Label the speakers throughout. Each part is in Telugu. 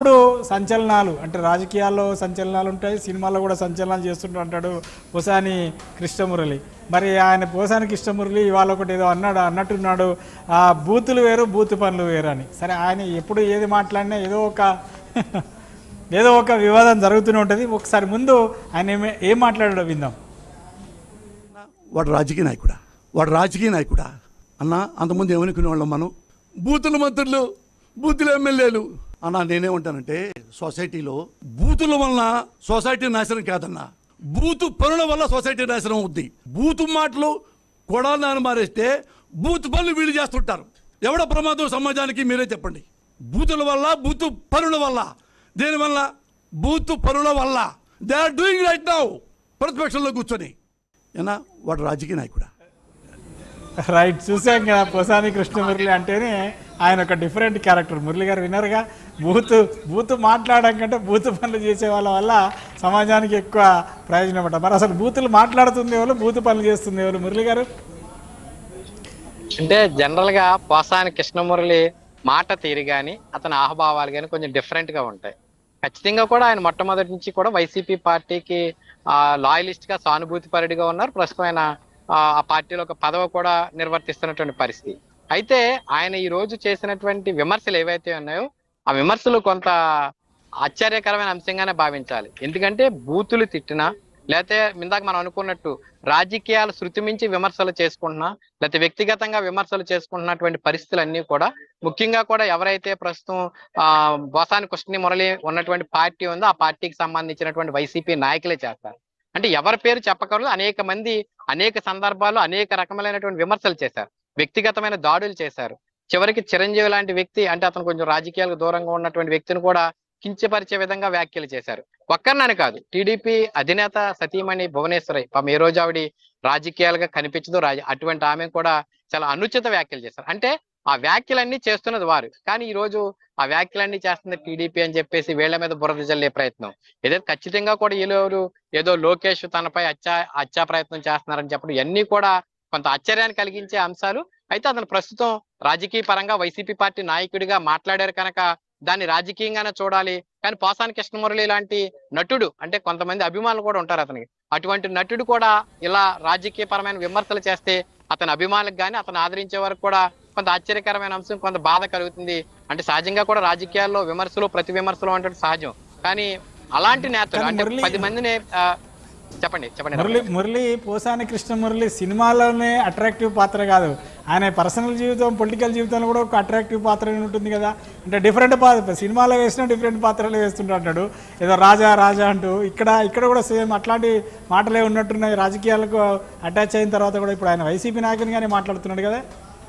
Speaker 1: ఎప్పుడు సంచలనాలు అంటే రాజకీయాల్లో సంచలనాలు ఉంటాయి సినిమాల్లో కూడా సంచలనాలు చేస్తుంటూ అంటాడు పోసాని కృష్ణమురళి మరి ఆయన పోసాని కృష్ణమురళి ఇవాళ ఒకటి ఏదో అన్నాడు అన్నట్టున్నాడు ఆ బూతులు వేరు బూతు పనులు వేరు అని సరే ఆయన ఎప్పుడు ఏది మాట్లాడినా ఏదో ఒక ఏదో ఒక వివాదం జరుగుతూనే ఉంటుంది ఒకసారి ముందు ఆయన ఏమే ఏం మాట్లాడాడో విందాం
Speaker 2: వాడు రాజకీయ నాయకుడా వాడు రాజకీయ నాయకుడా అన్న అంతకుముందు ఏమనుకునే వాళ్ళం మనం బూతుల మంత్రులు బూతుల ఎమ్మెల్యేలు అన్న నేనేమంటానంటే సొసైటీలో బూతుల వలన సొసైటీ నాశనం కాదన్న బూతు పనుల వల్ల సొసైటీ నాశనం అవుద్ది బూతు మాటలు కొడాలని మారేస్తే బూతు పనులు వీళ్ళు చేస్తుంటారు ఎవడ ప్రమాదం సమాజానికి మీరే చెప్పండి బూతుల వల్ల బూతు పనుల వల్ల దేనివల్ల బూతు పనుల వల్ల they are doing right now ప్రతిపక్షంలో కూర్చొని ఏనా వాడు రాజకీయ నాయకుడా
Speaker 1: రైట్ చూసాం కదా పోసాని కృష్ణమురళి అంటేనే ఆయన ఒక డిఫరెంట్ క్యారెక్టర్ మురళి గారు వినరుగా బూత్ బూత్ మాట్లాడడం కంటే బూత్ పనులు చేసే వాళ్ళ వల్ల సమాజానికి ఎక్కువ ప్రయోజనం పడ్డ మరి అసలు బూతులు మాట్లాడుతుంది ఎవరు బూత్ పనులు చేస్తుంది ఎవరు మురళి గారు
Speaker 3: అంటే జనరల్ గా పోసాని కృష్ణమురళి మాట తీరు గాని అతని ఆహభావాలు గాని కొంచెం డిఫరెంట్ గా ఉంటాయి ఖచ్చితంగా కూడా ఆయన మొట్టమొదటి నుంచి కూడా వైసీపీ పార్టీకి లాయలిస్ట్ గా సానుభూతి పరుడిగా ఉన్నారు ప్రస్తుతం ఆయన ఆ ఆ పార్టీలో ఒక పదవి కూడా నిర్వర్తిస్తున్నటువంటి పరిస్థితి అయితే ఆయన ఈ రోజు చేసినటువంటి విమర్శలు ఏవైతే ఉన్నాయో ఆ విమర్శలు కొంత ఆశ్చర్యకరమైన అంశంగానే భావించాలి ఎందుకంటే బూతులు తిట్టినా లేకపోతే ఇందాక మనం అనుకున్నట్టు రాజకీయాలు శృతి మించి విమర్శలు చేసుకుంటున్నా లేకపోతే వ్యక్తిగతంగా విమర్శలు చేసుకుంటున్నటువంటి పరిస్థితులన్నీ కూడా ముఖ్యంగా కూడా ఎవరైతే ప్రస్తుతం ఆ బొసాని కృష్ణ మురళి ఉన్నటువంటి పార్టీ ఉందో ఆ పార్టీకి సంబంధించినటువంటి వైసీపీ నాయకులే చేస్తారు అంటే ఎవరి పేరు చెప్పకూడదు అనేక మంది అనేక సందర్భాల్లో అనేక రకములైనటువంటి విమర్శలు చేశారు వ్యక్తిగతమైన దాడులు చేశారు చివరికి చిరంజీవి లాంటి వ్యక్తి అంటే అతను కొంచెం రాజకీయాలకు దూరంగా ఉన్నటువంటి వ్యక్తిని కూడా కించపరిచే విధంగా వ్యాఖ్యలు చేశారు ఒక్కరినని కాదు టీడీపీ అధినేత సతీమణి భువనేశ్వరి పాపం ఏ రోజు ఆవిడ రాజకీయాలుగా కనిపించదు రాజ అటువంటి ఆమె కూడా చాలా అనుచిత వ్యాఖ్యలు చేశారు అంటే ఆ వ్యాఖ్యలన్నీ చేస్తున్నది వారు కానీ ఈ రోజు ఆ వ్యాఖ్యలన్నీ చేస్తుంది టీడీపీ అని చెప్పేసి వీళ్ళ మీద బురద జల్లే ప్రయత్నం ఏదైతే ఖచ్చితంగా కూడా వీళ్ళు ఏదో లోకేష్ తనపై హత్యా హత్యా ప్రయత్నం చేస్తున్నారని చెప్పడం ఇవన్నీ కూడా కొంత ఆశ్చర్యాన్ని కలిగించే అంశాలు అయితే అతను ప్రస్తుతం రాజకీయ పరంగా వైసీపీ పార్టీ నాయకుడిగా మాట్లాడారు కనుక దాన్ని రాజకీయంగానే చూడాలి కానీ పోసాని కృష్ణమురళి లాంటి నటుడు అంటే కొంతమంది అభిమానులు కూడా ఉంటారు అతనికి అటువంటి నటుడు కూడా ఇలా రాజకీయ పరమైన విమర్శలు చేస్తే అతని అభిమానులకు కానీ అతను ఆదరించే వరకు కూడా కొంత ఆశ్చర్యకరమైన అంశం కొంత బాధ కలుగుతుంది అంటే సహజంగా కూడా రాజకీయాల్లో విమర్శలు ప్రతి విమర్శలు అంటే సహజం కానీ అలాంటి నేతలు
Speaker 1: కానీ
Speaker 3: అంటే
Speaker 1: మురళి-
Speaker 3: పది మందిని ఆ, చెప్పండి చెప్పండి
Speaker 1: మురళి మురళి పోసాని కృష్ణ మురళి సినిమాలోనే అట్రాక్టివ్ పాత్ర కాదు ఆయన పర్సనల్ జీవితం పొలిటికల్ జీవితంలో కూడా ఒక అట్రాక్టివ్ పాత్ర ఉంటుంది కదా అంటే డిఫరెంట్ పాత్ర సినిమాలో వేసిన డిఫరెంట్ పాత్రలు వేస్తుంటాడు ఏదో రాజా రాజా అంటూ ఇక్కడ ఇక్కడ కూడా సేమ్ అట్లాంటి మాటలే ఉన్నట్టున్నాయి రాజకీయాలకు అటాచ్ అయిన తర్వాత కూడా ఇప్పుడు ఆయన వైసీపీ నాయకునిగానే మాట్లాడుతున్నాడు కదా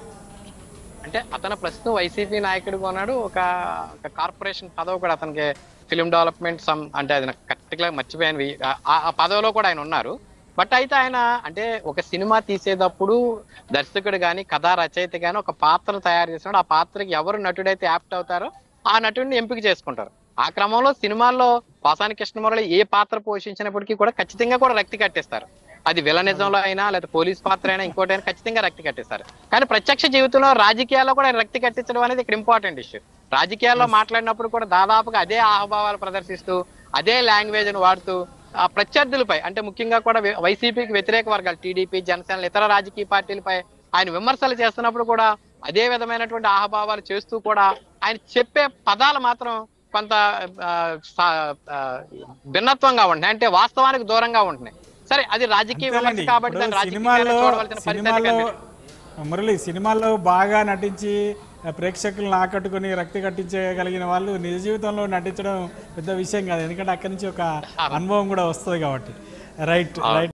Speaker 3: అంటే అతను ప్రస్తుతం వైసీపీ నాయకుడిగా ఉన్నాడు ఒక ఒక కార్పొరేషన్ పదవి కూడా అతనికి ఫిలిం డెవలప్మెంట్ సమ్ అంటే అది నాకు కరెక్ట్గా మర్చిపోయాను ఆ- ఆ పదవిలో కూడా ఆయన ఉన్నారు బట్ అయితే ఆయన అంటే ఒక సినిమా తీసేటప్పుడు దర్శకుడు కానీ కథా రచయిత కానీ ఒక పాత్ర తయారు చేసినప్పుడు ఆ పాత్రకి ఎవరు నటుడైతే యాప్ట్ అవుతారో ఆ నటుడిని ఎంపిక చేసుకుంటారు ఆ క్రమంలో సినిమాల్లో పాసాని కృష్ణమురళి ఏ పాత్ర పోషించినప్పటికీ కూడా ఖచ్చితంగా కూడా రక్తి కట్టేస్తారు అది విలనిజంలో అయినా లేదా పోలీస్ పాత్ర అయినా ఇంకోటి అయినా ఖచ్చితంగా రక్తి కట్టేస్తారు కానీ ప్రత్యక్ష జీవితంలో రాజకీయాల్లో కూడా ఆయన రక్తి కట్టించడం అనేది ఇక్కడ ఇంపార్టెంట్ ఇష్యూ రాజకీయాల్లో మాట్లాడినప్పుడు కూడా దాదాపుగా అదే ఆహభావాలు ప్రదర్శిస్తూ అదే లాంగ్వేజ్ ను వాడుతూ ఆ ప్రత్యర్థులపై అంటే ముఖ్యంగా కూడా వై- వైసీపీకి వ్యతిరేక వర్గాలు టీడీపీ జనసేన ఇతర రాజకీయ పార్టీలపై ఆయన విమర్శలు చేస్తున్నప్పుడు కూడా అదే విధమైనటువంటి ఆహభావాలు చేస్తూ కూడా ఆయన చెప్పే పదాలు మాత్రం కొంత ఆ, సా- ఆ, భిన్నత్వంగా ఉంటున్నాయి అంటే వాస్తవానికి దూరంగా ఉంటున్నాయి సరే అది రాజకీయ విమర్శ
Speaker 1: అంతేనండి.
Speaker 3: కాబట్టి
Speaker 1: ఇప్పుడు
Speaker 3: దాన్ని రాజకీయంగానే
Speaker 1: సినిమాల్లో
Speaker 3: చూడవలసిన పరిస్థితి
Speaker 1: సినిమాల్లో
Speaker 3: కనిపిస్తుంది.
Speaker 1: మురళి సినిమాల్లో బాగా నటించి ఆ, ప్రేక్షకులను ఆకట్టుకుని రక్తి కట్టించగలిగిన వాళ్ళు నిజ జీవితంలో నటించడం పెద్ద విషయం కాదు ఎందుకంటే అక్కడి నుంచి ఒక అనుభవం కూడా వస్తుంది కాబట్టి రైట్ రైట్